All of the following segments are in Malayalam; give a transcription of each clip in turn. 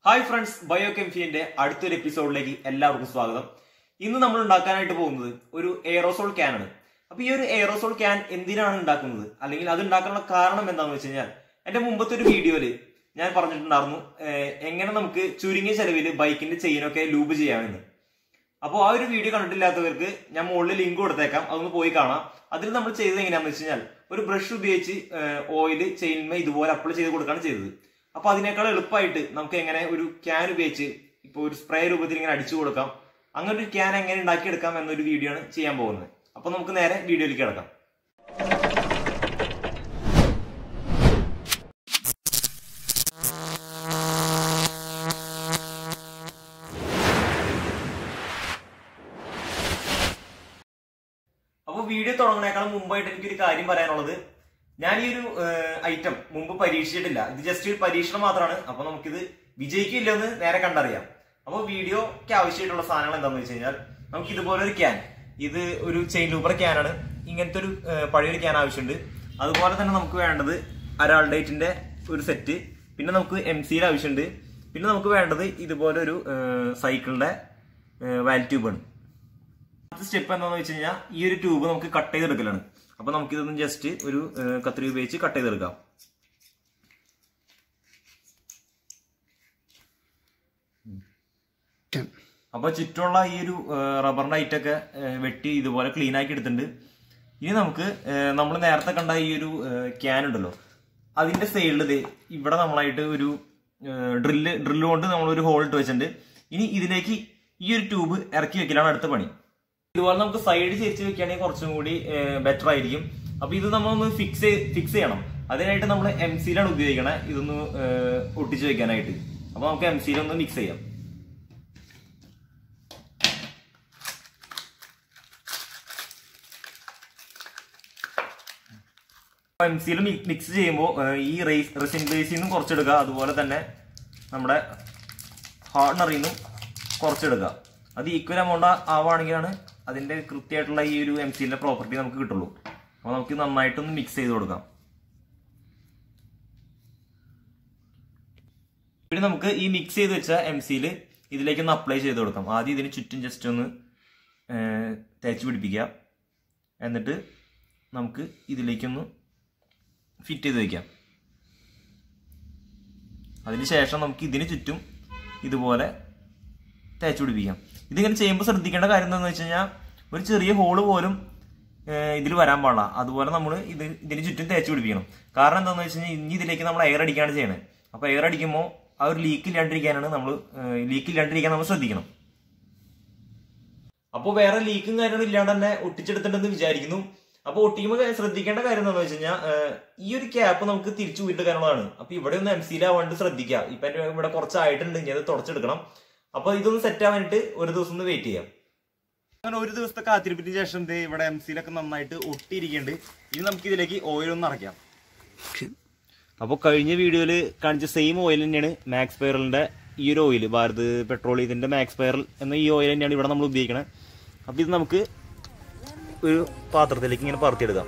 ഹായ് ഫ്രണ്ട്സ് ബയോ കെമിഫിയന്റെ അടുത്തൊരു എപ്പിസോഡിലേക്ക് എല്ലാവർക്കും സ്വാഗതം ഇന്ന് നമ്മൾ ഉണ്ടാക്കാനായിട്ട് പോകുന്നത് ഒരു എയറോസോൾ ക്യാൻ ആണ് അപ്പൊ ഈ ഒരു എയറോസോൾ ക്യാൻ എന്തിനാണ് ഉണ്ടാക്കുന്നത് അല്ലെങ്കിൽ അത് ഉണ്ടാക്കാനുള്ള കാരണം എന്താണെന്ന് വെച്ച് കഴിഞ്ഞാൽ എന്റെ മുമ്പത്തെ ഒരു വീഡിയോയില് ഞാൻ പറഞ്ഞിട്ടുണ്ടായിരുന്നു ഏഹ്, എങ്ങനെ നമുക്ക് ചുരുങ്ങിയ ചെലവിൽ ബൈക്കിന്റെ ചെയിനൊക്കെ ലൂബ് ചെയ്യാമെന്ന് അപ്പോൾ ആ ഒരു വീഡിയോ കണ്ടിട്ടില്ലാത്തവർക്ക് ഞാൻ മുകളിൽ ലിങ്ക് കൊടുത്തേക്കാം അതൊന്ന് പോയി കാണാം അതിൽ നമ്മൾ ചെയ്തത് എങ്ങനെയാണെന്ന് വെച്ച് കഴിഞ്ഞാൽ ഒരു ബ്രഷ് ഉപയോഗിച്ച് ഓയിൽ ചെയിൻമേ ഇതുപോലെ അപ്ലൈ ചെയ്ത് കൊടുക്കുകയാണ് ചെയ്തത് അപ്പൊ അതിനേക്കാൾ എളുപ്പമായിട്ട് നമുക്ക് എങ്ങനെ ഒരു ക്യാൻ ഉപയോഗിച്ച് ഇപ്പോൾ ഒരു സ്പ്രേ രൂപത്തിൽ ഇങ്ങനെ അടിച്ചു കൊടുക്കാം അങ്ങനെ ഒരു ക്യാൻ എങ്ങനെ ഉണ്ടാക്കിയെടുക്കാം എന്നൊരു വീഡിയോ ആണ് ചെയ്യാൻ പോകുന്നത് അപ്പൊ നമുക്ക് നേരെ വീഡിയോയിലേക്ക് കിടക്കാം അപ്പോൾ വീഡിയോ തുടങ്ങുന്നേക്കാളും മുമ്പായിട്ട് എനിക്കൊരു കാര്യം പറയാനുള്ളത് ഞാൻ ഈ ഒരു ഐറ്റം മുമ്പ് പരീക്ഷിച്ചിട്ടില്ല ഇത് ജസ്റ്റ് ഒരു പരീക്ഷണം മാത്രമാണ് അപ്പൊ നമുക്കിത് വിജയിക്കില്ല എന്ന് നേരെ കണ്ടറിയാം അപ്പോൾ വീഡിയോക്ക് ആവശ്യമായിട്ടുള്ള സാധനങ്ങൾ എന്താണെന്ന് വെച്ച് കഴിഞ്ഞാൽ നമുക്ക് ഇതുപോലെ ഒരു ക്യാൻ ഇത് ഒരു ചെയിൻ ലൂബർ ക്യാനാണ് ഇങ്ങനത്തെ ഒരു ഏഹ്, പഴയൊരു ക്യാൻ ആവശ്യമുണ്ട് അതുപോലെ തന്നെ നമുക്ക് വേണ്ടത് അരാൾഡേറ്റിന്റെ ഒരു സെറ്റ് പിന്നെ നമുക്ക് എം സിയുടെ ആവശ്യമുണ്ട് പിന്നെ നമുക്ക് വേണ്ടത് ഇതുപോലെ ഒരു സൈക്കിളിന്റെ വാൽ ട്യൂബാണ് അടുത്ത സ്റ്റെപ്പ് എന്താണെന്ന് വെച്ച് കഴിഞ്ഞാൽ ഈ ഒരു ട്യൂബ് നമുക്ക് കട്ട് ചെയ്തെടുക്കലാണ് അപ്പൊ നമുക്ക് ഇതൊന്ന് ജസ്റ്റ് ഒരു ഏഹ്, കത്രി ഉപയോഗിച്ച് കട്ട് ചെയ്തെടുക്കാം അപ്പൊ ചുറ്റുമുള്ള ഈ ഒരു റബ്ബറിന്റെ ഐറ്റൊക്കെ ഏഹ്, വെട്ടി ഇതുപോലെ ക്ലീൻ ആക്കി എടുത്തിട്ടുണ്ട് ഇനി നമുക്ക് നമ്മൾ നേരത്തെ കണ്ട ഈ ഒരു ക്യാൻ ഉണ്ടല്ലോ അതിന്റെ സൈഡിൽ ദേ ഇവിടെ നമ്മളായിട്ട് ഒരു ഡ്രില്ല് ഡ്രില്ല് കൊണ്ട് നമ്മൾ ഒരു ഹോൾ ഇട്ട് വെച്ചിട്ടുണ്ട് ഇനി ഇതിലേക്ക് ഈ ഒരു ട്യൂബ് ഇറക്കി വെക്കലാണ് അടുത്ത പണി ഇതുപോലെ നമുക്ക് സൈഡ് ചേർച്ച് വെക്കുകയാണെങ്കിൽ കുറച്ചും കൂടി ബെറ്റർ ആയിരിക്കും അപ്പൊ ഇത് നമ്മളൊന്ന് ഫിക്സ് ഫിക്സ് ചെയ്യണം അതിനായിട്ട് നമ്മൾ എം സിയിലാണ് ഉപയോഗിക്കണേ ഇതൊന്ന് ഏഹ്, ഒട്ടിച്ച് വെക്കാനായിട്ട് അപ്പൊ നമുക്ക് എം സിയിലൊന്ന് മിക്സ് ചെയ്യാം എം സിയിൽ മിക്സ് ചെയ്യുമ്പോൾ ഈ റേസ് റെസിൻ ബേസിൽ നിന്നും കുറച്ചെടുക്കുക അതുപോലെ തന്നെ നമ്മുടെ ഹാർഡനറിൽ നിന്നും കുറച്ചെടുക്കുക അത് ഈക്വൽ എമൗണ്ട് ആവുകയാണെങ്കിലാണ് അതിന്റെ കൃത്യമായിട്ടുള്ള ഈ ഒരു എം സിയിലെ പ്രോപ്പർട്ടി നമുക്ക് കിട്ടുള്ളൂ അപ്പോൾ നമുക്ക് നന്നായിട്ടൊന്ന് മിക്സ് ചെയ്ത് കൊടുക്കാം പിന്നെ നമുക്ക് ഈ മിക്സ് ചെയ്ത് വെച്ച എം സിയിൽ ഇതിലേക്കൊന്ന് അപ്ലൈ ചെയ്ത് കൊടുക്കാം ആദ്യം ഇതിന് ചുറ്റും ജസ്റ്റ് ഒന്ന് ഏഹ്, തേച്ച് പിടിപ്പിക്കുക എന്നിട്ട് നമുക്ക് ഇതിലേക്കൊന്ന് ഫിറ്റ് ചെയ്ത് വെക്കാം അതിനുശേഷം നമുക്ക് ഇതിന് ചുറ്റും ഇതുപോലെ തേച്ച് പിടിപ്പിക്കാം ഇതിങ്ങനെ ചെയ്യുമ്പോൾ ശ്രദ്ധിക്കേണ്ട കാര്യം എന്താണെന്ന് വെച്ച് കഴിഞ്ഞാൽ ഒരു ചെറിയ ഹോള് പോലും ഇതിൽ വരാൻ പാടില്ല അതുപോലെ നമ്മൾ ഇത് ഇതിന് ചുറ്റും തേച്ച് പിടിപ്പിക്കണം കാരണം എന്താണെന്ന് വെച്ച് കഴിഞ്ഞാൽ ഇനി ഇതിലേക്ക് നമ്മൾ എയർ അടിക്കാണ് ചെയ്യണത് അപ്പോൾ എയർ അടിക്കുമ്പോൾ ആ ഒരു ലീക്ക് ഇല്ലാണ്ടിരിക്കാനാണ് നമ്മൾ ലീക്ക് ഇല്ലാണ്ടിരിക്കാൻ നമ്മൾ ശ്രദ്ധിക്കണം അപ്പോൾ വേറെ ലീക്കും കാര്യങ്ങളും ഇല്ലാണ്ട് തന്നെ ഒട്ടിച്ചെടുത്തിട്ടുണ്ടെന്ന് വിചാരിക്കുന്നു അപ്പോൾ ഒട്ടിക്കുമ്പോൾ ശ്രദ്ധിക്കേണ്ട കാര്യം എന്താണെന്ന് വെച്ച് കഴിഞ്ഞാൽ ഈ ഒരു ക്യാപ്പ് നമുക്ക് തിരിച്ചു വീട്ടെടുക്കാനുള്ളതാണ് അപ്പൊ ഇവിടെ ഒന്ന് എം സിയിലാവാണ്ട് ശ്രദ്ധിക്കുക ഇപ്പൊ എന്റെ ഇവിടെ കുറച്ചായിട്ടുണ്ട് ഇനി അത് തുടച്ചെടുക്കണം അപ്പൊ ഇതൊന്ന് സെറ്റ് ആവാനായിട്ട് ഒരു ദിവസം ഒന്ന് വെയിറ്റ് ചെയ്യാം അങ്ങനെ ഒരു ദിവസത്തെ കാത്തിരിപ്പിന് ശേഷം ദേ ഇവിടെ എം സിയിലൊക്കെ നന്നായിട്ട് ഒട്ടിയിരിക്കുന്നുണ്ട് ഇനി നമുക്ക് ഇതിലേക്ക് ഓയിൽ ഒന്ന് നിറയ്ക്കാം അപ്പോൾ കഴിഞ്ഞ വീഡിയോയിൽ കാണിച്ച സെയിം ഓയിൽ തന്നെയാണ് മാക്സ് പൈറലിന്റെ ഈ ഒരു ഓയിൽ ഭാരത് പെട്രോളിയത്തിന്റെ മാക്സ് പൈറൽ എന്ന ഈ ഓയിൽ തന്നെയാണ് ഇവിടെ നമ്മൾ ഉപയോഗിക്കുന്നത് അപ്പോൾ ഇത് നമുക്ക് ഒരു പാത്രത്തിലേക്ക് ഇങ്ങനെ പറത്തിയെടുക്കാം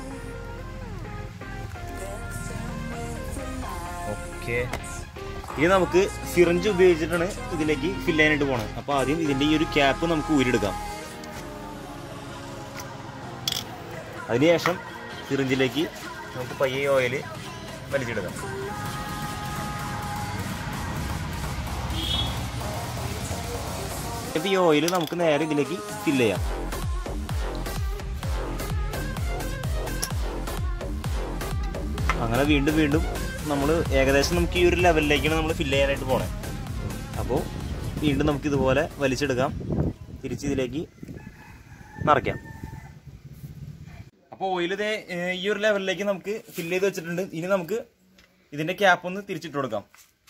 ഓക്കെ ഇനി നമുക്ക് സിറിഞ്ച് ഉപയോഗിച്ചിട്ടാണ് ഇതിലേക്ക് ഫില്ല് ചെയ്യാനായിട്ട് പോണത് അപ്പോൾ ആദ്യം ഇതിന്റെ ഈ ഒരു ക്യാപ്പ് നമുക്ക് ഊരിയെടുക്കാം അതിനുശേഷം സിറിഞ്ചിലേക്ക് നമുക്ക് പയ്യെ ഓയിൽ വലിച്ചെടുക്കാം ഇപ്പം ഈ ഓയിൽ നമുക്ക് നേരെ ഇതിലേക്ക് ഫില്ല് ചെയ്യാം അങ്ങനെ വീണ്ടും വീണ്ടും നമ്മൾ ഏകദേശം നമുക്ക് ഈ ഒരു ലെവലിലേക്കാണ് നമ്മൾ ഫില്ല് ചെയ്യാനായിട്ട് പോണേ അപ്പോൾ വീണ്ടും നമുക്ക് ഇതുപോലെ വലിച്ചെടുക്കാം തിരിച്ച് ഇതിലേക്ക് നിറയ്ക്കാം അപ്പോൾ ഓയിൽ ഇതേ ഏഹ്, ഈ ഒരു ലെവലിലേക്ക് നമുക്ക് ഫില്ല് ചെയ്ത് വെച്ചിട്ടുണ്ട് ഇനി നമുക്ക് ഇതിന്റെ ക്യാപ്പ് ഒന്ന് തിരിച്ചിട്ട് കൊടുക്കാം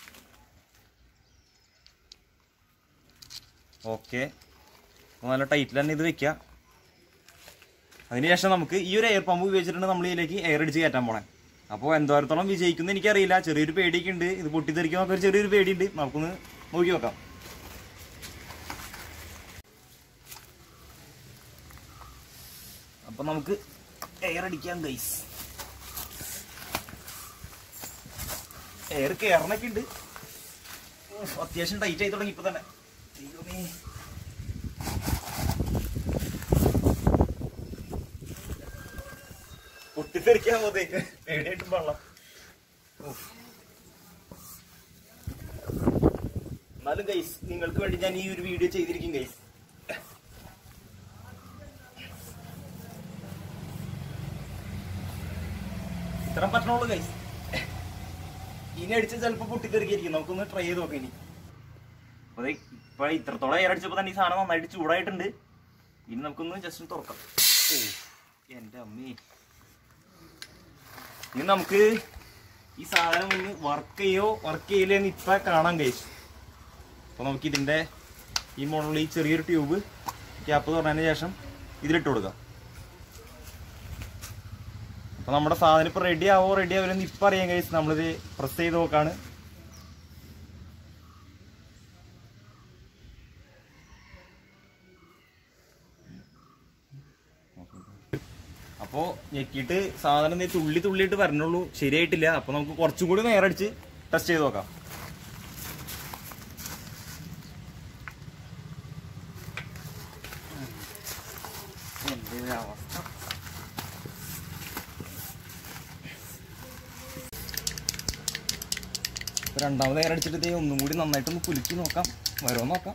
ഓക്കെ നല്ല ടൈറ്റിൽ തന്നെ ഇത് വെക്കുക അതിനുശേഷം നമുക്ക് ഈ ഒരു എയർ പമ്പ് ഉപയോഗിച്ചിട്ടുണ്ട് നമ്മൾ ഇതിലേക്ക് എയർ അടിച്ച് കയറ്റാൻ പോണേ അപ്പോൾ എന്തോരത്തോളം വിജയിക്കുന്നു എനിക്കറിയില്ല ചെറിയൊരു പേടിയൊക്കെ ഉണ്ട് ഇത് പൊട്ടിത്തെറിക്കുമ്പോൾ ഒരു ചെറിയൊരു പേടിയുണ്ട് നമുക്കൊന്ന് നോക്കി നോക്കാം അപ്പൊ നമുക്ക് എയർ അടിക്കാം ഗൈസ് എയർ കയറണൊക്കെ ഉണ്ട് ഉഫ്, അത്യാവശ്യം ടൈറ്റ് ആയി തുടങ്ങി ഇപ്പൊ തന്നെ ദൈവമേ. പൊട്ടിത്തെറിക്കാൻ പോതേ എവിടെയായിട്ടും വെള്ളം ഉഫ്. എന്നാലും ഗൈസ് നിങ്ങൾക്ക് വേണ്ടി ഞാൻ ഈ ഒരു വീഡിയോ ചെയ്തിരിക്കും ഗൈസ് ഇത്ര പറ്റണുള്ളൂ ഗൈസ് ഇനി അടിച്ച് ചിലപ്പോ പൊട്ടിത്തെറിക്കായിരിക്കും നമുക്കൊന്ന് ട്രൈ ചെയ്ത് നോക്കാം ഇനി അപ്പൊ ദേ ഇപ്പൊ ഇത്രത്തോളം എയർ അടിച്ചപ്പോ തന്നെ ഈ സാധനം നന്നായിട്ട് ചൂടായിട്ടുണ്ട് ഇനി നമുക്കൊന്ന് ജസ്റ്റ് ഒന്ന് തുറക്കാം ഓ എന്റെ അമ്മേ ഇനി നമുക്ക് ഈ സാധനം ഒന്ന് വർക്ക് ചെയ്യോ വർക്ക് ചെയ്യില്ലെന്ന് ഇപ്പൊ കാണാൻ കഴിച്ചു അപ്പൊ നമുക്ക് ഇതിന്റെ ഈ മോഡലിൽ ഈ ചെറിയൊരു ട്യൂബ് ക്യാപ്പ് തുറന്നതിന് ശേഷം ഇതിലിട്ട് കൊടുക്കാം അപ്പൊ നമ്മുടെ സാധനം ഇപ്പൊ റെഡി ആവോ റെഡി ആവില്ലെന്ന് ഇപ്പൊ അറിയാൻ കഴിച്ചു നമ്മളിത് പ്രസ് ചെയ്ത് നോക്കാണ് അപ്പോ ഞെക്കിയിട്ട് സാധനം ദേ തുള്ളി തുള്ളിയിട്ട് വരണുള്ളൂ ശരിയായിട്ടില്ല അപ്പൊ നമുക്ക് കുറച്ചും കൂടി നേരെ അടിച്ച് ടെസ്റ്റ് ചെയ്ത് നോക്കാം എന്റെ ഒരു അവസ്ഥ ഇപ്പൊ രണ്ടാമത് നേരെ അടിച്ചിട്ട് ദേ ഒന്നും കൂടി നന്നായിട്ടൊന്ന് കുലുക്കി നോക്കാം വരുമോ നോക്കാം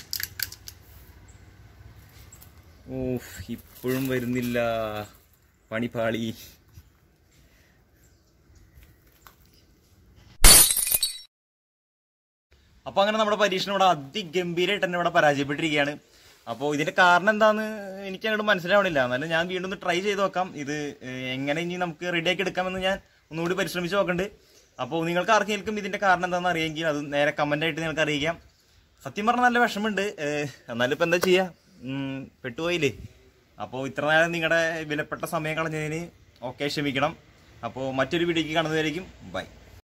ഓഫ് ഇപ്പോഴും വരുന്നില്ല പണിപ്പാളി അപ്പൊ അങ്ങനെ നമ്മുടെ പരീക്ഷണം ഇവിടെ അതിഗംഭീരമായിട്ട് തന്നെ ഇവിടെ പരാജയപ്പെട്ടിരിക്കുകയാണ് അപ്പോൾ ഇതിന്റെ കാരണം എന്താന്ന് എനിക്ക് അങ്ങോട്ട് മനസ്സിലാവണില്ല എന്നാലും ഞാൻ വീണ്ടും ഒന്ന് ട്രൈ ചെയ്ത് നോക്കാം ഇത് ഏഹ്, എങ്ങനെ ഇനി നമുക്ക് റെഡിയാക്കി എടുക്കാമെന്ന് ഞാൻ ഒന്നുകൂടി പരിശ്രമിച്ച് നോക്കണ്ട് അപ്പോൾ നിങ്ങൾക്ക് ആർക്കെങ്കിലും ഇതിന്റെ കാരണം എന്താണെന്ന് അറിയെങ്കിൽ അത് നേരെ കമന്റ് ആയിട്ട് നിങ്ങൾക്ക് അറിയിക്കാം സത്യം പറഞ്ഞാൽ നല്ല വിഷമമുണ്ട് ഏഹ്, എന്നാലും ഇപ്പൊ എന്താ ചെയ്യാ ഉം, പെട്ടുപോയില്ലേ അപ്പോൾ ഇത്ര നേരം നിങ്ങളുടെ വിലപ്പെട്ട സമയം കളഞ്ഞതിന് ഓക്കെ ക്ഷമിക്കണം അപ്പോൾ മറ്റൊരു വീഡിയോക്ക് കാണുന്നതായിരിക്കും ബൈ